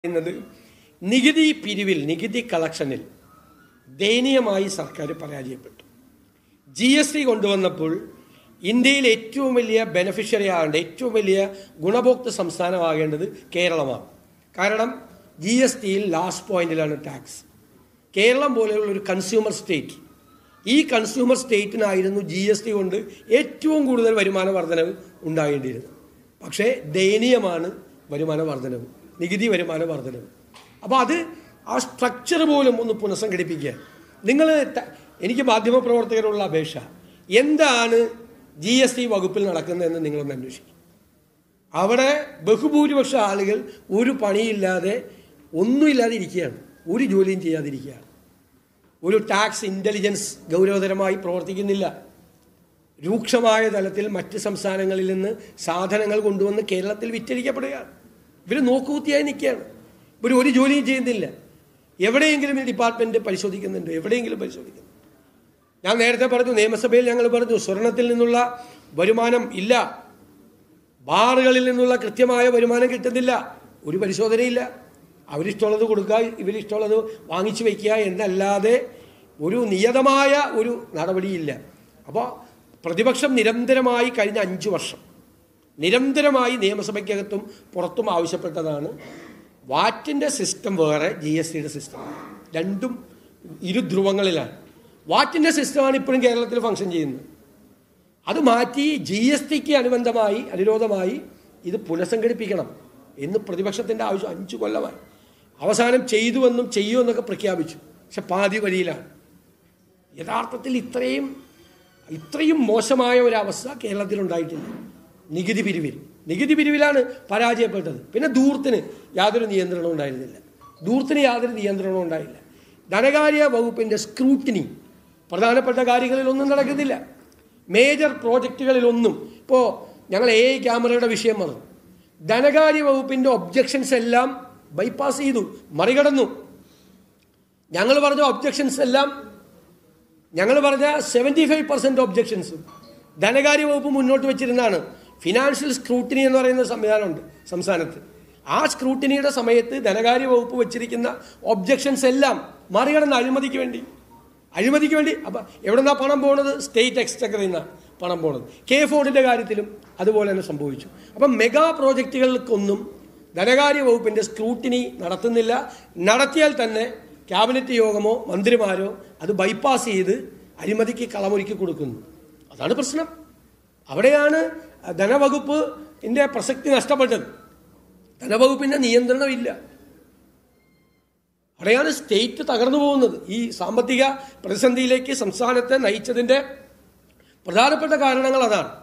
പറയുന്നത് നികുതി പിരിവിൽ നികുതി കളക്ഷനിൽ ദയനീയമായി സർക്കാർ പരാജയപ്പെട്ടു ജി എസ് ടി കൊണ്ടുവന്നപ്പോൾ ഇന്ത്യയിൽ ഏറ്റവും വലിയ ബെനഫിഷ്യറി ആകേണ്ട ഏറ്റവും വലിയ ഗുണഭോക്തൃ സംസ്ഥാനമാകേണ്ടത് കേരളമാണ് കാരണം ജി എസ് ടിയിൽ ലാസ്റ്റ് പോയിന്റിലാണ് ടാക്സ് കേരളം പോലെയുള്ള ഒരു കൺസ്യൂമർ സ്റ്റേറ്റ് ഈ കൺസ്യൂമർ സ്റ്റേറ്റിനായിരുന്നു ജി എസ് ടി കൊണ്ട് ഏറ്റവും കൂടുതൽ വരുമാന വർധനവ് ഉണ്ടാകേണ്ടിയിരുന്നത് പക്ഷേ ദയനീയമാണ് വരുമാന വർധനവ് നികുതി വരുമാന വർധനവ് അപ്പോൾ അത് ആ സ്ട്രക്ചർ പോലും ഒന്ന് പുനഃസംഘടിപ്പിക്കുക നിങ്ങൾ എനിക്ക് മാധ്യമപ്രവർത്തകരുള്ള അപേക്ഷ എന്താണ് ജി എസ് ടി വകുപ്പിൽ നടക്കുന്നതെന്ന് നിങ്ങളൊന്ന് അന്വേഷിക്കും അവിടെ ബഹുഭൂരിപക്ഷ ആളുകൾ ഒരു പണിയില്ലാതെ ഒന്നുമില്ലാതെ ഇരിക്കുകയാണ് ഒരു ജോലിയും ചെയ്യാതിരിക്കുകയാണ് ഒരു ടാക്സ് ഇൻ്റലിജൻസ് ഗൗരവതരമായി പ്രവർത്തിക്കുന്നില്ല രൂക്ഷമായ തലത്തിൽ മറ്റ് സംസ്ഥാനങ്ങളിൽ നിന്ന് സാധനങ്ങൾ കൊണ്ടുവന്ന് കേരളത്തിൽ വിറ്റഴിക്കപ്പെടുകയാണ് ഇവർ നോക്കുകുത്തിയായി നിൽക്കുകയാണ് ഇവർ ഒരു ജോലിയും ചെയ്യുന്നില്ല എവിടെയെങ്കിലും ഈ ഡിപ്പാർട്ട്മെൻറ്റ് പരിശോധിക്കുന്നുണ്ട് എവിടെയെങ്കിലും പരിശോധിക്കുന്നു ഞാൻ നേരത്തെ പറഞ്ഞു നിയമസഭയിൽ ഞങ്ങൾ പറഞ്ഞു സ്വർണത്തിൽ നിന്നുള്ള വരുമാനം ഇല്ല ബാറുകളിൽ നിന്നുള്ള കൃത്യമായ വരുമാനം കിട്ടുന്നില്ല ഒരു പരിശോധനയില്ല അവരിഷ്ടമുള്ളത് കൊടുക്കുക ഇവരിഷ്ടമുള്ളത് വാങ്ങിച്ചു വയ്ക്കുക എന്നല്ലാതെ ഒരു നിയതമായ ഒരു നടപടിയില്ല അപ്പോൾ പ്രതിപക്ഷം നിരന്തരമായി കഴിഞ്ഞ അഞ്ചു വർഷം നിരന്തരമായി നിയമസഭയ്ക്കകത്തും പുറത്തും ആവശ്യപ്പെട്ടതാണ് വാറ്റിൻ്റെ സിസ്റ്റം വേറെ ജി എസ് ടിയുടെ സിസ്റ്റം രണ്ടും ഇരു ധ്രുവങ്ങളിലാണ് വാറ്റിൻ്റെ സിസ്റ്റമാണ് ഇപ്പോഴും കേരളത്തിൽ ഫങ്ഷൻ ചെയ്യുന്നത് അത് മാറ്റി ജി എസ് ടിക്ക് അനുബന്ധമായി അനുരോധമായി ഇത് പുനഃസംഘടിപ്പിക്കണം എന്ന് പ്രതിപക്ഷത്തിൻ്റെ ആവശ്യം അഞ്ചു കൊല്ലമായി അവസാനം ചെയ്തുവെന്നും ചെയ്യുമെന്നൊക്കെ പ്രഖ്യാപിച്ചു പക്ഷെ പാതി വഴിയിലാണ് യഥാർത്ഥത്തിൽ ഇത്രയും ഇത്രയും മോശമായ ഒരവസ്ഥ കേരളത്തിൽ ഉണ്ടായിട്ടില്ല നികുതി പിരിവിൽ നികുതി പിരിവിലാണ് പരാജയപ്പെട്ടത് പിന്നെ ദൂർത്തിന് യാതൊരു നിയന്ത്രണവും ഉണ്ടായിരുന്നില്ല ദൂർത്തിന് യാതൊരു നിയന്ത്രണവും ഉണ്ടായില്ല ധനകാര്യ വകുപ്പിൻ്റെ സ്ക്രൂട്ടിനി പ്രധാനപ്പെട്ട കാര്യങ്ങളിലൊന്നും നടക്കുന്നില്ല മേജർ പ്രോജക്റ്റുകളിലൊന്നും ഇപ്പോൾ ഞങ്ങൾ എ ഐ ക്യാമറയുടെ വിഷയം വന്നു ധനകാര്യ വകുപ്പിൻ്റെ ഒബ്ജക്ഷൻസ് എല്ലാം ബൈപ്പാസ് ചെയ്തു മറികടന്നു ഞങ്ങൾ പറഞ്ഞ ഒബ്ജക്ഷൻസ് എല്ലാം ഞങ്ങൾ പറഞ്ഞ സെവൻറ്റി ഫൈവ് പെർസെൻറ്റ് ഒബ്ജക്ഷൻസും ധനകാര്യ വകുപ്പ് മുന്നോട്ട് വെച്ചിരുന്നതാണ് ഫിനാൻഷ്യൽ സ്ക്രൂട്ടിനി എന്ന് പറയുന്ന സംവിധാനമുണ്ട് സംസ്ഥാനത്ത് ആ സ്ക്രൂട്ടിനിയുടെ സമയത്ത് ധനകാര്യ വകുപ്പ് വെച്ചിരിക്കുന്ന ഒബ്ജക്ഷൻസ് എല്ലാം മറികടന്ന് അഴിമതിക്ക് വേണ്ടി അഴിമതിക്ക് വേണ്ടി അപ്പം എവിടെ നിന്നാണ് പണം പോകുന്നത് സ്റ്റേറ്റ് എക്സ്ചക്കറിൽ നിന്നാണ് പണം പോകുന്നത് കെ ഫോർഡിൻ്റെ കാര്യത്തിലും അതുപോലെ തന്നെ സംഭവിച്ചു അപ്പം മെഗാ പ്രോജക്റ്റുകൾക്കൊന്നും ധനകാര്യ വകുപ്പിൻ്റെ സ്ക്രൂട്ടിനി നടത്തുന്നില്ല നടത്തിയാൽ തന്നെ ക്യാബിനറ്റ് യോഗമോ മന്ത്രിമാരോ അത് ബൈപ്പാസ് ചെയ്ത് അഴിമതിക്ക് കളമൊരുക്കി കൊടുക്കുന്നു അതാണ് പ്രശ്നം അവിടെയാണ് ധനവകുപ്പിൻ്റെ പ്രസക്തി നഷ്ടപ്പെട്ടത് ധനവകുപ്പിൻ്റെ നിയന്ത്രണമില്ല അവിടെയാണ് സ്റ്റേറ്റ് തകർന്നു പോകുന്നത് ഈ സാമ്പത്തിക പ്രതിസന്ധിയിലേക്ക് സംസ്ഥാനത്തെ നയിച്ചതിൻ്റെ പ്രധാനപ്പെട്ട കാരണങ്ങൾ അതാണ്